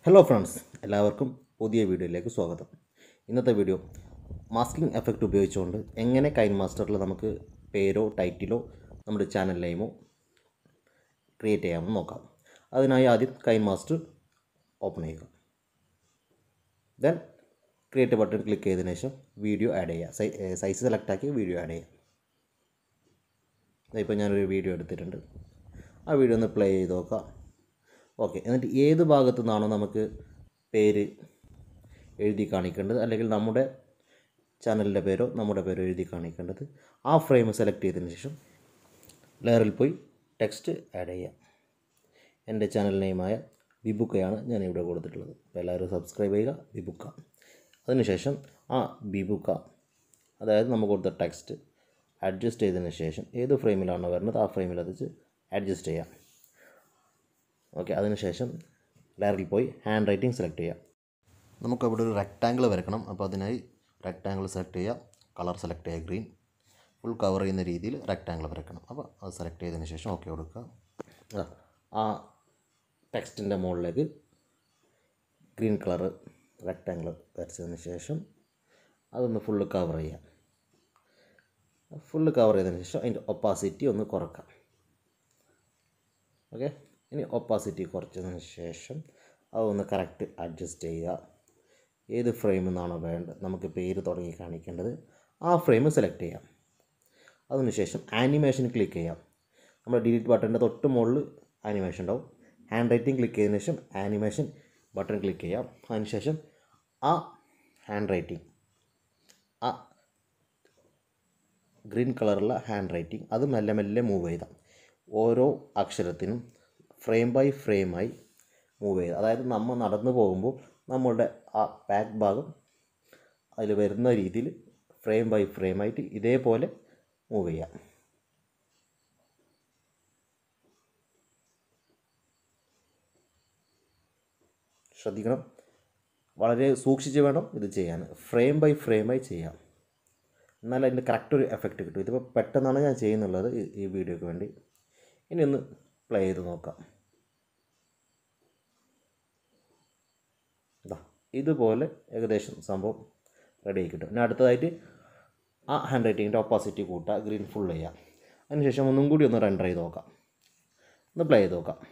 hello friends എല്ലാവർക്കും പുതിയ വീഡിയോയിലേക്ക് സ്വാഗതം ഇന്നത്തെ വീഡിയോ മാസ്കിംഗ് എഫക്റ്റ് ഉപയോഗിച്ചുകൊണ്ട് എങ്ങനെ കൈൻ മാസ്റ്ററിൽ നമുക്ക് പേരോ ടൈറ്റിലോ നമ്മുടെ ചാനൽ നെയിമോ ക്രിയേറ്റ് ചെയ്യാമെന്ന് നോക്കാം അതിനായി ആദ്യം കൈൻ മാസ്റ്റർ ഓപ്പൺ ചെയ്യുക ദെൻ ക്രിയേറ്റ് ബട്ടൺ ക്ലിക്ക് ചെയ്തതിനു ശേഷം വീഡിയോ ആഡ് ചെയ്യുക സൈസ് സെലക്ട് ആക്കി വീഡിയോ ആഡ് ചെയ്യുക ഇപ്പോൾ ഞാനൊരു വീഡിയോ എടുത്തിട്ടുണ്ട് ആ വീഡിയോ ഒന്ന് പ്ലേ ചെയ്ത് നോക്കാം ഓക്കെ എന്നിട്ട് ഏത് ഭാഗത്തു നിന്നാണോ നമുക്ക് പേര് എഴുതി കാണിക്കേണ്ടത് അല്ലെങ്കിൽ നമ്മുടെ ചാനലിൻ്റെ പേരോ നമ്മുടെ പേരോ എഴുതി കാണിക്കേണ്ടത് ആ ഫ്രെയിം സെലക്ട് ചെയ്തതിന് ശേഷം ലെയറിൽ പോയി ടെക്സ്റ്റ് ആഡ് ചെയ്യാം എൻ്റെ ചാനൽ നെയിമായ ബിബുക്കയാണ് ഞാൻ ഇവിടെ കൊടുത്തിട്ടുള്ളത് അപ്പോൾ എല്ലാവരും സബ്സ്ക്രൈബ് ചെയ്യുക ബിബുക്ക അതിനുശേഷം ആ ബിബുക്ക അതായത് നമുക്ക് കൊടുത്ത ടെക്സ്റ്റ് അഡ്ജസ്റ്റ് ചെയ്തതിന് ശേഷം ഏത് ഫ്രെയിമിലാണോ വരുന്നത് ആ ഫ്രെയിമിൽ അത് അഡ്ജസ്റ്റ് ചെയ്യാം ഓക്കെ അതിനുശേഷം ലെയറിൽ പോയി ഹാൻഡ് റൈറ്റിംഗ് സെലക്ട് ചെയ്യാം നമുക്ക് അവിടെ ഒരു റെക്റ്റാങ്കിൾ വരക്കണം അപ്പോൾ അതിനായി റെക്റ്റാങ്കിൾ സെലക്ട് ചെയ്യുക കളർ സെലക്ട് ചെയ്യുക ഗ്രീൻ ഫുൾ കവർ ചെയ്യുന്ന രീതിയിൽ റെക്റ്റാങ്കിൾ വരക്കണം അപ്പോൾ അത് സെലക്ട് ചെയ്തതിന് ശേഷം ഓക്കെ കൊടുക്കുക ആ, ആ ടെക്സ്റ്റിൻ്റെ മുകളിലേക്ക് ഗ്രീൻ കളർ റെക്റ്റാങ്കിൾ വരച്ചതിന് ശേഷം അതൊന്ന് ഫുള്ള് കവർ ചെയ്യാം ഫുള്ള് കവർ ചെയ്തതിന് ശേഷം അതിൻ്റെ ഒപ്പാസിറ്റി ഒന്ന് കുറക്കാം ഓക്കെ ഇനി ഒപ്പാസിറ്റി കുറച്ചതിന് ശേഷം അതൊന്ന് കറക്റ്റ് അഡ്ജസ്റ്റ് ചെയ്യുക ഏത് ഫ്രെയിമിൽ നിന്നാണോ വേണ്ടത് നമുക്ക് പേര് തുടങ്ങി കാണിക്കേണ്ടത് ആ ഫ്രെയിം സെലക്ട് ചെയ്യാം അതിനുശേഷം ആനിമേഷൻ ക്ലിക്ക് ചെയ്യാം നമ്മൾ ഡിലീറ്റ് ബട്ടൻ്റെ തൊട്ട് മുകളിൽ ആനിമേഷൻ ഉണ്ടാവും ഹാൻഡ് റൈറ്റിംഗ് ക്ലിക്ക് ചെയ്തതിന് ശേഷം ആനിമേഷൻ ബട്ടൺ ക്ലിക്ക് ചെയ്യാം അതിനുശേഷം ആ ഹാൻഡ് റൈറ്റിംഗ് ആ ഗ്രീൻ കളറുള്ള ഹാൻഡ് റൈറ്റിംഗ് അത് മെല്ലെ മെല്ലെ മൂവ് ചെയ്താൽ ഓരോ അക്ഷരത്തിനും ഫ്രെയിം ബൈ ഫ്രെയിമായി മൂവ് ചെയ്ത് അതായത് നമ്മൾ നടന്നു പോകുമ്പോൾ നമ്മളുടെ ആ ബാക്ക് ഭാഗം അതിൽ വരുന്ന രീതിയിൽ ഫ്രെയിം ബൈ ഫ്രെയിമായിട്ട് ഇതേപോലെ മൂവ് ചെയ്യാം ശ്രദ്ധിക്കണം വളരെ സൂക്ഷിച്ച് വേണം ഇത് ചെയ്യാൻ ഫ്രെയിം ബൈ ഫ്രെയിമായി ചെയ്യാം എന്നാൽ അതിൻ്റെ കറക്റ്റ് ഒരു എഫക്റ്റ് കിട്ടും ഇതിപ്പോൾ പെട്ടെന്നാണ് ഞാൻ ചെയ്യുന്നുള്ളത് ഈ- ഈ വീഡിയോയ്ക്ക് വേണ്ടി ഇനി ഒന്ന് പ്ലേ ചെയ്ത് നോക്കാം ഇതാ ഇതുപോലെ ഏകദേശം സംഭവം റെഡി ആയി കിട്ടും പിന്നെ അടുത്തതായിട്ട് ആ ഹാൻഡ് റൈറ്റിങ്ങിൻ്റെ ഓപ്പോസിറ്റ് കൂട്ടുക ഗ്രീൻ ഫുൾ ചെയ്യാം അതിനുശേഷം ഒന്നും കൂടി ഒന്ന് റെൻഡർ ചെയ്ത് നോക്കാം ഒന്ന് പ്ലേ ചെയ്ത് നോക്കാം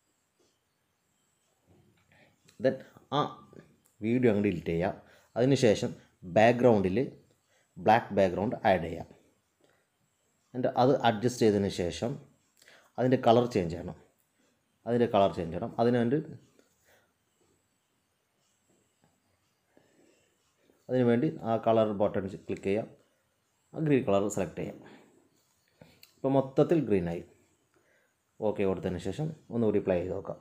ദെൻ ആ വീഡിയോ അങ്ങ് ഡിലീറ്റ് ചെയ്യാം അതിനുശേഷം ബാക്ക്ഗ്രൗണ്ടിൽ ബ്ലാക്ക് ബാക്ക്ഗ്രൗണ്ട് ആഡ് ചെയ്യാം എന്നിട്ട് അത് അഡ്ജസ്റ്റ് ചെയ്തതിന് ശേഷം അതിൻ്റെ കളർ ചേഞ്ച് ചെയ്യണം അതിൻ്റെ കളർ ചേഞ്ച് ചെയ്യണം അതിന് വേണ്ടി അതിന് വേണ്ടി ആ കളർ ബട്ടൺ ക്ലിക്ക് ചെയ്യാം ആ ഗ്രീൻ കളർ സെലക്ട് ചെയ്യാം ഇപ്പോൾ മൊത്തത്തിൽ ഗ്രീനായി ഓക്കെ കൊടുത്തതിന് ശേഷം ഒന്നുകൂടി പ്ലേ ചെയ്ത് നോക്കാം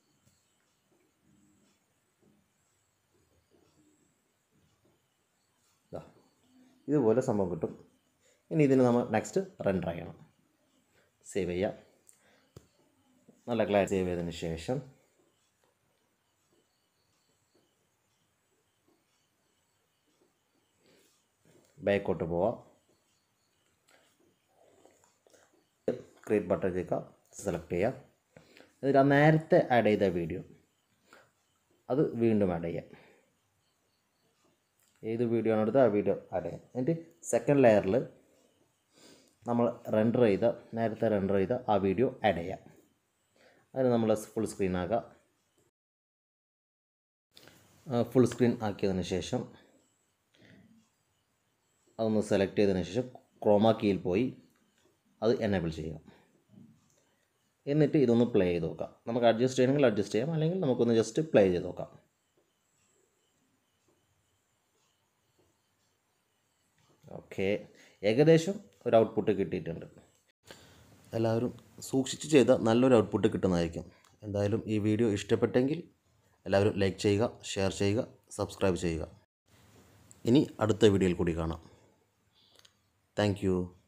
ദാ, ഇതുപോലെ സംഭവം കിട്ടും ഇനി ഇതിന് നമ്മൾ നെക്സ്റ്റ് റെൻഡർ ചെയ്യണം സേവ് ചെയ്യാം നല്ല ക്ലാരിറ്റി സേവ് ചെയ്തതിന് ശേഷം ബാക്കോട്ട് പോവാം ക്രിയേറ്റ് ബട്ടൺ ചെയ്യുക സെലക്ട് ചെയ്യുക എന്നിട്ട് ആ നേരത്തെ ആഡ് ചെയ്ത വീഡിയോ അത് വീണ്ടും ആഡ് ചെയ്യാം ഏത് വീഡിയോ ആണ് എടുത്തത് ആ വീഡിയോ ആഡ് ചെയ്യാം എന്നിട്ട് സെക്കൻഡ് ലെയറിൽ നമ്മൾ റെൻഡർ ചെയ്ത നേരത്തെ റെൻഡർ ചെയ്ത ആ വീഡിയോ ആഡ് ചെയ്യാം അതിന് നമ്മൾ ഫുൾ സ്ക്രീൻ ആക്കുക ഫുൾ സ്ക്രീൻ ആക്കിയതിന് ശേഷം അതൊന്ന് സെലക്ട് ചെയ്തതിന് ശേഷം ക്രോമ കീയിൽ പോയി അത് എനേബിൾ ചെയ്യുക എന്നിട്ട് ഇതൊന്ന് പ്ലേ ചെയ്ത് നോക്കാം നമുക്ക് അഡ്ജസ്റ്റ് ചെയ്യണമെങ്കിൽ അഡ്ജസ്റ്റ് ചെയ്യാം അല്ലെങ്കിൽ നമുക്കൊന്ന് ജസ്റ്റ് പ്ലേ ചെയ്ത് നോക്കാം ഓക്കെ ഏകദേശം ഒരു ഔട്ട്പുട്ട് കിട്ടിയിട്ടുണ്ട് എല്ലാവരും സൂക്ഷിച്ച് ചെയ്താൽ നല്ലൊരു ഔട്ട്പുട്ട് കിട്ടുന്നതായിരിക്കും എന്തായാലും ഈ വീഡിയോ ഇഷ്ടപ്പെട്ടെങ്കിൽ എല്ലാവരും ലൈക്ക് ചെയ്യുക ഷെയർ ചെയ്യുക സബ്സ്ക്രൈബ് ചെയ്യുക ഇനി അടുത്ത വീഡിയോയിൽ കൂടി കാണാം താങ്ക്